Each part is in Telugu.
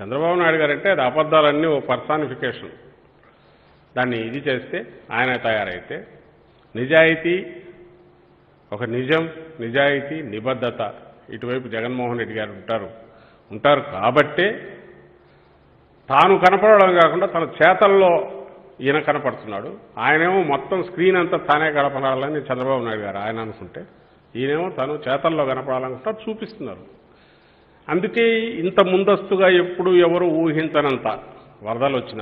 చంద్రబాబు నాయుడు గారు అంటే అది అబద్ధాలన్నీ ఓ పర్సానిఫికేషన్ దాన్ని ఇది చేస్తే ఆయన తయారైతే నిజాయితీ ఒక నిజం నిజాయితీ నిబద్ధత ఇటువైపు జగన్మోహన్ రెడ్డి గారు ఉంటారు ఉంటారు కాబట్టే తాను కనపడడం కాకుండా తన చేతల్లో ఈయన కనపడుతున్నాడు ఆయనేమో మొత్తం స్క్రీన్ అంతా తానే కనపడాలని చంద్రబాబు నాయుడు గారు ఆయన అనుకుంటే ఈయనేమో తను చేతల్లో కనపడాలనుకుంటా చూపిస్తున్నారు అందుకే ఇంత ముందస్తుగా ఎప్పుడు ఎవరు ఊహించనంత వరదలు వచ్చినా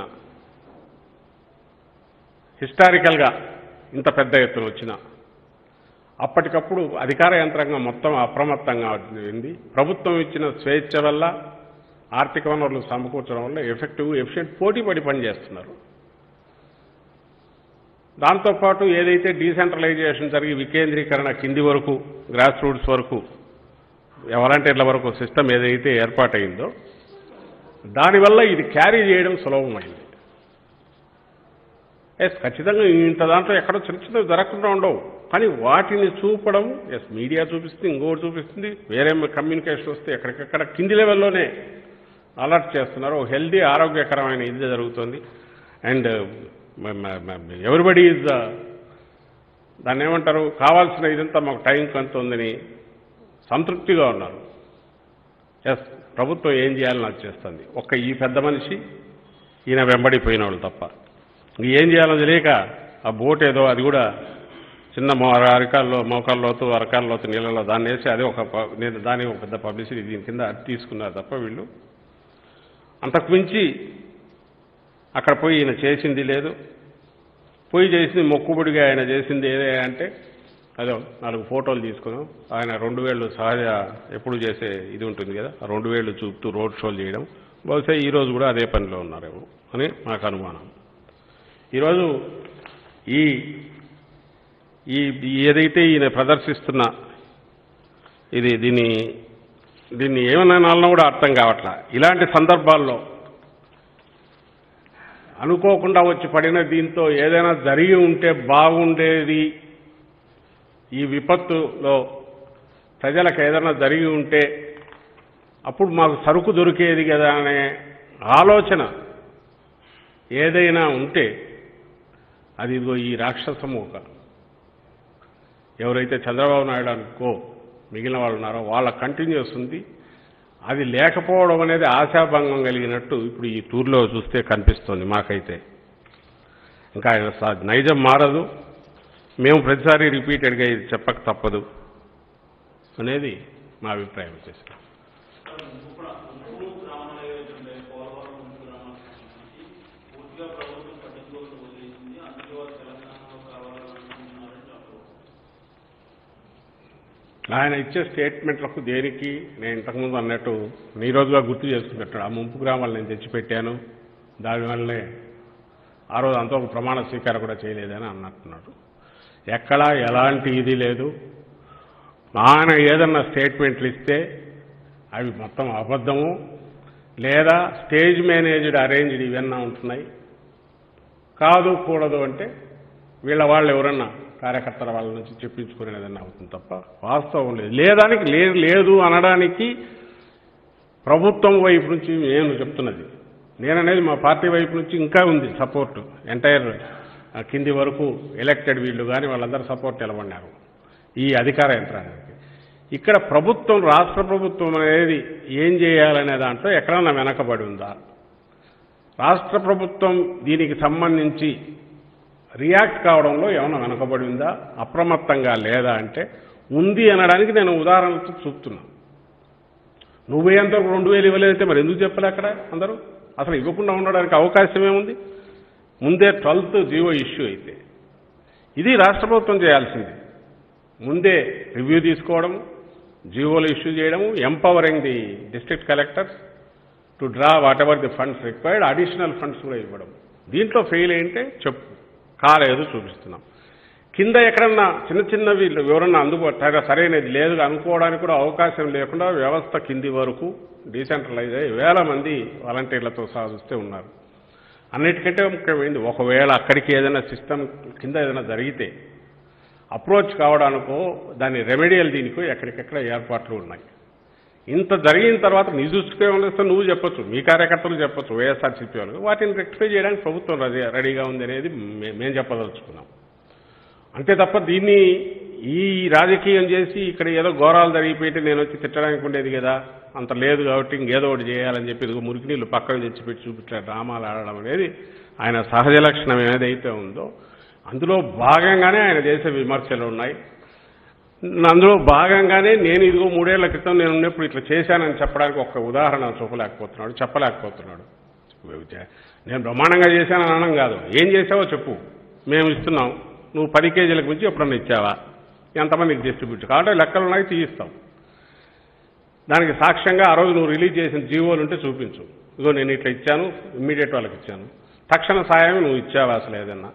హిస్టారికల్గా ఇంత పెద్ద ఎత్తున వచ్చిన అప్పటికప్పుడు అధికార యంత్రాంగం మొత్తం అప్రమత్తంగా ఉంది ప్రభుత్వం ఇచ్చిన స్వేచ్ఛ వల్ల ఆర్థిక వనరులు సమకూర్చడం వల్ల ఎఫెక్టివ్ ఎఫిషియెంట్ పోటీ పడి పనిచేస్తున్నారు దాంతోపాటు ఏదైతే డీసెంట్రలైజేషన్ జరిగి వికేంద్రీకరణ కింది వరకు గ్రాస్ రూట్స్ వరకు వాలంటీర్ల వరకు సిస్టమ్ ఏదైతే ఏర్పాటైందో దానివల్ల ఇది క్యారీ చేయడం సులభమైంది ఎస్ ఖచ్చితంగా ఇంత దాంట్లో ఎక్కడో చిన్న చిన్నవి జరగకుండా ఉండవు కానీ వాటిని చూపడం ఎస్ మీడియా చూపిస్తుంది ఇంకోటి చూపిస్తుంది వేరే కమ్యూనికేషన్ వస్తే ఎక్కడికెక్కడ కింది లెవెల్లోనే అలర్ట్ చేస్తున్నారు ఒక హెల్దీ ఆరోగ్యకరమైన ఇది జరుగుతుంది అండ్ ఎవరిబడి ఈజ్ దాన్ని ఏమంటారు కావాల్సిన ఇదంతా మాకు టైం కొంత ఉందని సంతృప్తిగా ఉన్నారు ఎస్ ప్రభుత్వం ఏం చేయాలని నాకు చేస్తుంది ఒక్క ఈ పెద్ద మనిషి ఈయన వెంబడిపోయిన వాళ్ళు తప్ప ఇంక ఏం చేయాలో తెలియక ఆ బోట్ ఏదో అది కూడా చిన్న మో అరకాల్లో మోకాళ్ళ లోతు అరకాల లోతు నీళ్ళలో దాన్ని వేసి అదే ఒక ప- నేను దాని ఒక పెద్ద పబ్లిసిటీ దీని కింద అది తీసుకున్నారు తప్ప వీళ్ళు అంతకు మించి అక్కడ పోయి ఈయన చేసింది లేదు పోయి చేసింది మొక్కుబడిగా ఆయన చేసింది ఏదే అంటే అదో నాలుగు ఫోటోలు తీసుకున్నాం ఆయన రెండు వేళ్ళు సహజ ఎప్పుడు చేసే ఇది ఉంటుంది కదా ఆ రెండు వేళ్ళు చూపుతూ రోడ్ షోలు చేయడం బహుశా ఈ రోజు కూడా అదే పనిలో ఉన్నారేమో అని నాకు అనుమానం ఈరోజు ఈ ఈ ఏదైతే ఈయన ప్రదర్శిస్తున్న ఇది దీన్ని దీన్ని ఏమనాలన్నా కూడా అర్థం కావట్లా ఇలాంటి సందర్భాల్లో అనుకోకుండా వచ్చి పడిన దీంతో ఏదైనా జరిగి ఉంటే బాగుండేది ఈ విపత్తులో ప్రజలకు ఏదైనా జరిగి ఉంటే అప్పుడు మాకు సరుకు దొరికేది కదా అనే ఆలోచన ఏదైనా ఉంటే అది ఇదిగో ఈ రాక్షస మూక ఎవరైతే చంద్రబాబు నాయుడు అనుకో మిగిలిన వాళ్ళు ఉన్నారో వాళ్ళ కంటిన్యూస్ ఉంది అది లేకపోవడం అనేది ఆశాభంగం కలిగినట్టు ఇప్పుడు ఈ టూర్లో చూస్తే కనిపిస్తోంది మాకైతే ఇంకా ఆయన స- నైజం మారదు మేము ప్రతిసారి రిపీటెడ్గా ఇది చెప్పక తప్పదు అనేది మా అభిప్రాయం వచ్చేసి ఆయన ఇచ్చే స్టేట్మెంట్లకు దేనికి నేను ఇంతకుముందు అన్నట్టు నీ రోజుగా గుర్తు చేసుకున్నట్టు ఆ ముంపు గ్రామాలు నేను తెచ్చిపెట్టాను దానివల్లనే ఆ రోజు అంత ఒక ప్రమాణ స్వీకారం కూడా చేయలేదని అన్నట్టున్నాడు ఎక్కడా ఎలాంటి ఇది లేదు ఆయన ఏదన్నా స్టేట్మెంట్లు ఇస్తే అవి మొత్తం అబద్ధము లేదా స్టేజ్ మేనేజ్డ్ అరేంజ్డ్ ఇవన్నా ఉంటున్నాయి కాదు కూడదు అంటే వీళ్ళ వాళ్ళు ఎవరన్నా కార్యకర్తల వాళ్ళ నుంచి చెప్పించుకునేది ఏదన్నా అవుతుంది తప్ప వాస్తవం లేదు లేదానికి లేదు లేదు అనడానికి ప్రభుత్వం వైపు నుంచి నేను చెప్తున్నది నేననేది మా పార్టీ వైపు నుంచి ఇంకా ఉంది సపోర్ట్ ఎంటైర్ కింది వరకు ఎలక్టెడ్ వీళ్ళు కానీ వాళ్ళందరూ సపోర్ట్ నిలబడినారు ఈ అధికార యంత్రాంగానికి ఇక్కడ ప్రభుత్వం రాష్ట్ర ప్రభుత్వం అనేది ఏం చేయాలనే దాంట్లో ఎక్కడన్నా వెనకబడి ఉందా రాష్ట్ర ప్రభుత్వం దీనికి సంబంధించి రియాక్ట్ కావడంలో ఏమైనా వెనకబడి ఉందా అప్రమత్తంగా లేదా అంటే ఉంది అనడానికి నేను ఉదాహరణతో చూపుతున్నా నువ్వు ఎంతవరకు రెండు వేలు ఇవ్వలేదంటే మరి ఎందుకు చెప్పలే అక్కడ అందరూ అసలు ఇవ్వకుండా ఉండడానికి అవకాశం ఏముంది ముందే ట్వెల్త్ జీవో ఇష్యూ అయితే ఇది రాష్ట్ర ప్రభుత్వం చేయాల్సింది ముందే రివ్యూ తీసుకోవడం జీవోలు ఇష్యూ చేయడము empowering the district collectors to draw whatever the funds required additional funds కూడా ఇవ్వడం దీంట్లో ఫెయిల్ అయింటే చెప్పు కాలేదు చూపిస్తున్నాం కింద ఎక్కడన్నా చిన్న చిన్నవి ఎవరన్నా అందుబాటు సరైనది లేదు అనుకోవడానికి కూడా అవకాశం లేకుండా వ్యవస్థ కింది వరకు డీసెంట్రలైజ్ అయ్యి వేల మంది వాలంటీర్లతో సహా చూస్తే ఉన్నారు అన్నిటికంటే ముఖ్యమైనది ఒకవేళ అక్కడికి ఏదైనా సిస్టమ్ కింద ఏదైనా జరిగితే అప్రోచ్ కావడానికో దాని రెమెడియల్ దీనికో ఎక్కడికెక్కడ ఏర్పాట్లు ఉన్నాయి ఇంత జరిగిన తర్వాత నీ దృష్టికి ఏమైనా వస్తే నువ్వు చెప్పొచ్చు మీ కార్యకర్తలు చెప్పొచ్చు వైఎస్ఆర్సీపీ వాళ్ళు వాటిని రెక్టిఫై చేయడానికి ప్రభుత్వం రెడీ రెడీగా ఉంది అనేది మే- మేము చెప్పదలుచుకున్నాం అంతే తప్ప దీన్ని ఈ రాజకీయం చేసి ఇక్కడ ఏదో ఘోరాలు జరిగిపోయి నేను వచ్చి తిట్టడానికి ఉండేది కదా అంత లేదు కాబట్టి ఇంకేదో ఒకటి చేయాలని చెప్పి ఇదిగో మురికి నీళ్ళు పక్కకు తెచ్చిపెట్టి చూపించే డ్రామాలు ఆడడం అనేది ఆయన సహజ లక్షణం ఏదైతే ఉందో అందులో భాగంగానే ఆయన చేసే విమర్శలు ఉన్నాయి అందులో భాగంగానే నేను ఇదిగో మూడేళ్ల క్రితం నేను ఉన్నప్పుడు ఇట్లా చేశానని చెప్పడానికి ఒక ఉదాహరణ చూపలేకపోతున్నాడు చెప్పలేకపోతున్నాడు నేను బ్రహ్మాండంగా చేశానని అనడం కాదు ఏం చేసావో చెప్పు మేము ఇస్తున్నాం నువ్వు పది కేజీలకు మించి ఎప్పుడన్నా ఇచ్చావా ఎంతమందికి డిస్ట్రిబ్యూట్ కాబట్టి లెక్కలు ఉన్నాయి తీయిస్తాం దానికి సాక్ష్యంగా ఆ రోజు నువ్వు రిలీజ్ చేసిన జీవోలు ఉంటే చూపించు ఇదిగో నేను ఇట్లా ఇచ్చాను ఇమ్మీడియట్ వాళ్ళకి ఇచ్చాను తక్షణ సాయం నువ్వు ఇచ్చావా అసలు ఏదన్నా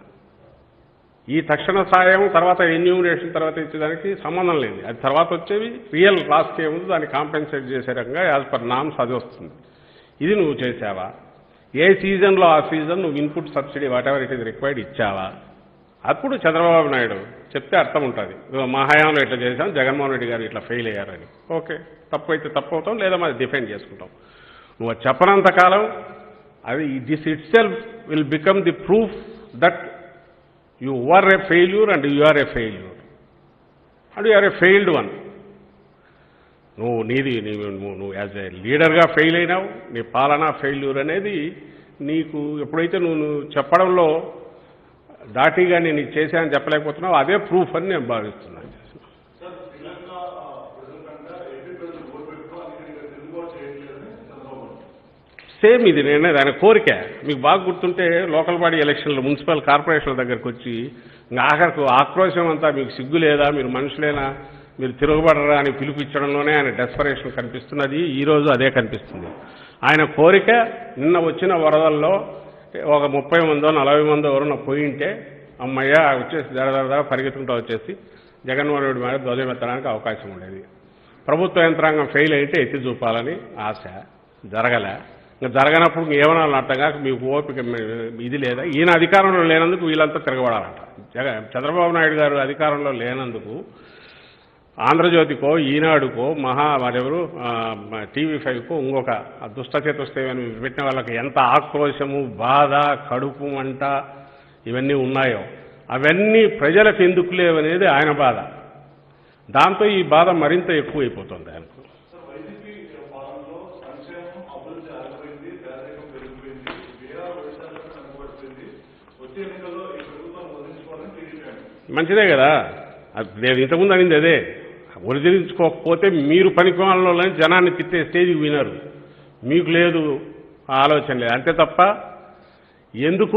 ఈ తక్షణ సాయం తర్వాత ఎన్యూమినేషన్ తర్వాత ఇచ్చేదానికి సంబంధం లేదు అది తర్వాత వచ్చేవి రియల్ లాస్ట్ ఏముంది దాన్ని కాంపెన్సేట్ చేసే రకంగా యాజ్ పర్ నామ్స్ అది వస్తుంది ఇది నువ్వు చేసావా ఏ సీజన్లో ఆ సీజన్ నువ్వు input subsidy whatever it is required ఇచ్చావా అప్పుడు చంద్రబాబు నాయుడు చెప్తే అర్థం ఉంటుంది ఇదిగో మా హయాంలో ఇట్లా చేశాం జగన్మోహన్ రెడ్డి గారు ఇట్లా ఫెయిల్ అయ్యారని ఓకే తప్పు అయితే తప్పు అవుతాం లేదా మరి డిఫెండ్ చేసుకుంటాం నువ్వు అది చెప్పనంత కాలం అది this itself will become the proof that you are a failure and you are a failure and you are a failed one నువ్వు నీది నీవు నువ్వు నువ్వు యాజ్ ఏ లీడర్గా ఫెయిల్ అయినావు నీ పాలన ఫెయిల్యూర్ అనేది నీకు ఎప్పుడైతే నువ్వు నువ్వు చెప్పడంలో దాటిగా నేను ఇది చేశానని చెప్పలేకపోతున్నావు అదే ప్రూఫ్ అని నేను భావిస్తున్నాను సార్ తెలంగాణ ప్రజల కంటే ఏపీ ప్రజలు ఓటు పెట్టుకో అందుకని ఇక్కడ తిరుగుబాటు చేయట్లేదని చంద్రబాబు అంటున్నారు. సేమ్ ఇది నేను దాని కోరిక మీకు బాగా గుర్తుంటే లోకల్ బాడీ ఎలక్షన్లు మున్సిపల్ కార్పొరేషన్ల దగ్గరకు వచ్చి ఇంకా ఆఖరికి ఆక్రోశం అంతా మీకు సిగ్గు లేదా మీరు మనుషులేనా మీరు తిరగబడరా అని పిలిపించడంలోనే ఆయన డెస్పరేషన్ కనిపిస్తున్నది ఈ రోజు అదే కనిపిస్తుంది ఆయన కోరిక నిన్న వచ్చిన వరదల్లో ఒక ముప్పై మందో నలభై మందో ఎవరన్నా పోయింటే అమ్మయ్య వచ్చేసి దరదరదా పరిగెత్తుకుంటూ వచ్చేసి జగన్మోహన్ రెడ్డి మీద ధ్వజమెత్తడానికి అవకాశం ఉండేది ప్రభుత్వ యంత్రాంగం ఫెయిల్ అయితే ఎత్తి చూపాలని ఆశ జరగలే ఇంకా జరగనప్పుడు ఇంక ఏమన్నా అర్థంగా మీకు ఓపిక మీ- ఇది లేదా ఈయన అధికారంలో లేనందుకు వీళ్ళంతా తిరగబడాలంట జగ చంద్రబాబు నాయుడు గారు అధికారంలో లేనందుకు ఆంధ్రజ్యోతికో ఈనాడుకో మహా వారెవరు టీవీ ఫైవ్కో ఇంకొక ఆ దుష్ట చతుష్టయని పెట్టిన వాళ్ళకి ఎంత ఆక్రోశము బాధ కడుపు మంట ఇవన్నీ ఉన్నాయో అవన్నీ ప్రజలకు ఎందుకు లేవనేది ఆయన బాధ దాంతో ఈ బాధ మరింత ఎక్కువైపోతుంది ఆయనకు సార్ వైసీపీ పాలనలో సంక్షేమం అభివృద్ధి ఆగిపోయింది పేదరికం పెరిగిపోయింది బీఆర్ వ్యవసాయాలకు కనబడుతుంది వచ్చే ఎన్నికల్లో ఈ ప్రభుత్వం వదిలించుకోవాలని టీడీపీ అంటుంది మంచిదే కదా అది నేను ఇంతకుముందు అనింది అదే ఒరిజించుకోకపోతే మీరు పనికిమాలలో జనాన్ని తిట్టే స్టేజ్కి వినరు మీకు లేదు ఆ ఆలోచన లేదు అంతే తప్ప ఎందుకు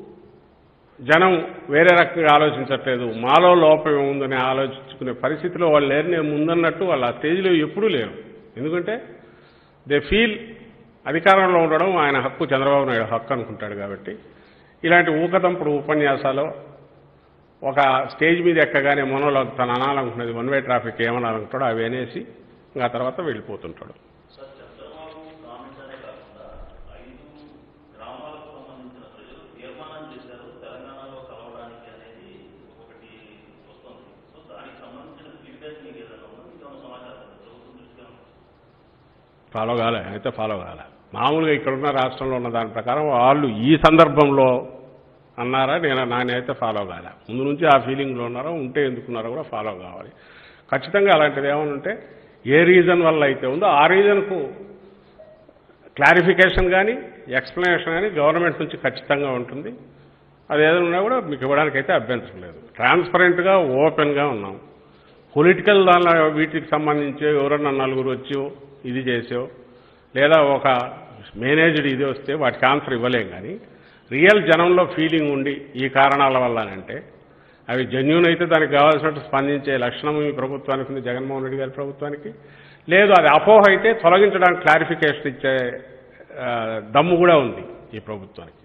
జనం వేరే రకంగా ఆలోచించట్లేదు మాలో లోపం ఏముందని ఆలోచించుకునే పరిస్థితిలో వాళ్ళు లేరు నేను ముందన్నట్టు వాళ్ళు ఆ స్టేజ్లో ఎప్పుడూ లేరు ఎందుకంటే దే ఫీల్ అధికారంలో ఉండడం ఆయన హక్కు చంద్రబాబు నాయుడు హక్కు అనుకుంటాడు కాబట్టి ఇలాంటి ఊకదంపుడు ఉపన్యాసాలు ఒక స్టేజ్ మీద ఎక్కగానే మొనోలాగ్ తను అనాలనుకున్నది వన్ వే ట్రాఫిక్ ఏమనాలనుకుంటాడో అవి అనేసి ఇంకా తర్వాత వెళ్ళిపోతుంటాడు సార్ చంద్రబాబు కామెంట్స్ అనే కాకుండా ఐదు గ్రామాలకు సంబంధించిన ప్రజలు తీర్మానం చేశారు తెలంగాణలో కలవడానికి అనేది ఒకటి వస్తుంది సో దానికి సంబంధించిన ఫీడ్బ్యాక్ మీకు ఏదైనా ఉందా మీకు ఏమైనా సమాచారం ఉందా? ప్రభుత్వం దృష్టిగా ఉందా? ఫాలో కాలే అయితే ఫాలో కాలే మామూలుగా ఇక్కడున్న రాష్ట్రంలో ఉన్న దాని ప్రకారం వాళ్ళు ఈ సందర్భంలో అన్నారా నేను నానైతే ఫాలో కాలే ముందు నుంచి ఆ ఫీలింగ్లో ఉన్నారో ఉంటే ఎందుకున్నారో కూడా ఫాలో కావాలి ఖచ్చితంగా అలాంటిది ఏమైనా ఉంటే ఏ రీజన్ వల్ల అయితే ఉందో ఆ రీజన్కు క్లారిఫికేషన్ కానీ ఎక్స్ప్లెనేషన్ కానీ గవర్నమెంట్ నుంచి ఖచ్చితంగా ఉంటుంది అది ఏదైనా ఉన్నా కూడా మీకు ఇవ్వడానికి అయితే అభ్యంతరం లేదు ట్రాన్స్పరెంట్గా ఓపెన్గా ఉన్నాం పొలిటికల్ దానిలో వీటికి సంబంధించి ఎవరన్నా నలుగురు వచ్చి ఇది చేసో లేదా ఒక మేనేజ్డ్ ఇది వస్తే వాటికి ఆన్సర్ ఇవ్వలేం కానీ రియల్ జనంలో ఫీలింగ్ ఉండి ఈ కారణాల వల్ల అంటే అవి జెన్యున్ అయితే దానికి కావాల్సినట్టు స్పందించే లక్షణం ఈ ప్రభుత్వానికి ఉంది జగన్మోహన్ రెడ్డి గారి ప్రభుత్వానికి లేదు అది అపోహ అయితే తొలగించడానికి క్లారిఫికేషన్ ఇచ్చే ఆ, దమ్ము కూడా ఉంది ఈ ప్రభుత్వానికి